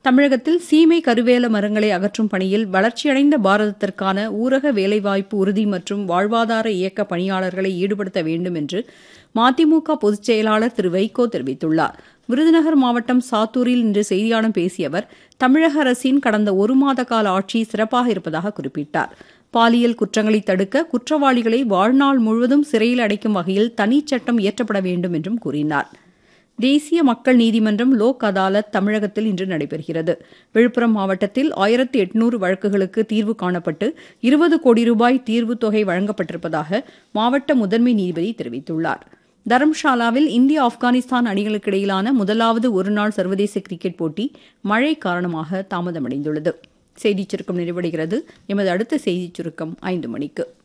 தமிழகத்தில் சீமை கருவேல மரங்களை அகற்றும் பணியில் வளர்ச்சியடைந்த பாரதத்திற்கான ஊரக வேலைவாய்ப்பு உறுதி மற்றும் வாழ்வாதார இயக்க பணியாளர்களை ஈடுபடுத்த வேண்டும் என்று மதிமுக பொதுச் செயலாளர் திரு வைகோ தெரிவித்துள்ளார் விருதுநகர் மாவட்டம் சாத்தூரில் இன்று செய்தியாளர்களிடம் பேசிய அவர் தமிழக அரசின் கடந்த ஒரு மாத கால ஆட்சி சிறப்பாக இருப்பதாக குறிப்பிட்டார் பாலியல் குற்றங்களை தடுக்க குற்றவாளிகளை வாழ்நாள் முழுவதும் சிறையில் அடைக்கும் வகையில் தனிச்சட்டம் இயற்றப்பட வேண்டும் என்றும் கூறினார் தேசிய மக்கள் நீதிமன்றம் லோக் அதாலத் தமிழகத்தில் இன்று நடைபெறுகிறது விழுப்புரம் மாவட்டத்தில் ஆயிரத்தி எட்நூறு வழக்குகளுக்கு தீர்வு காணப்பட்டு இருபது கோடி ரூபாய் தீர்வுத் தொகை வழங்கப்பட்டிருப்பதாக மாவட்ட முதன்மை நீதிபதி தெரிவித்துள்ளார் தரம்ஷாலாவில் இந்தியா ஆப்கானிஸ்தான் அணிகளுக்கு இடையிலான முதலாவது ஒருநாள் சர்வதேச கிரிக்கெட் போட்டி மழை காரணமாக தாமதமடைந்துள்ளது செய்திச் சுருக்கம் நிறைவடைகிறது எமது அடுத்த செய்திச் சுருக்கம் ஐந்து மணிக்கு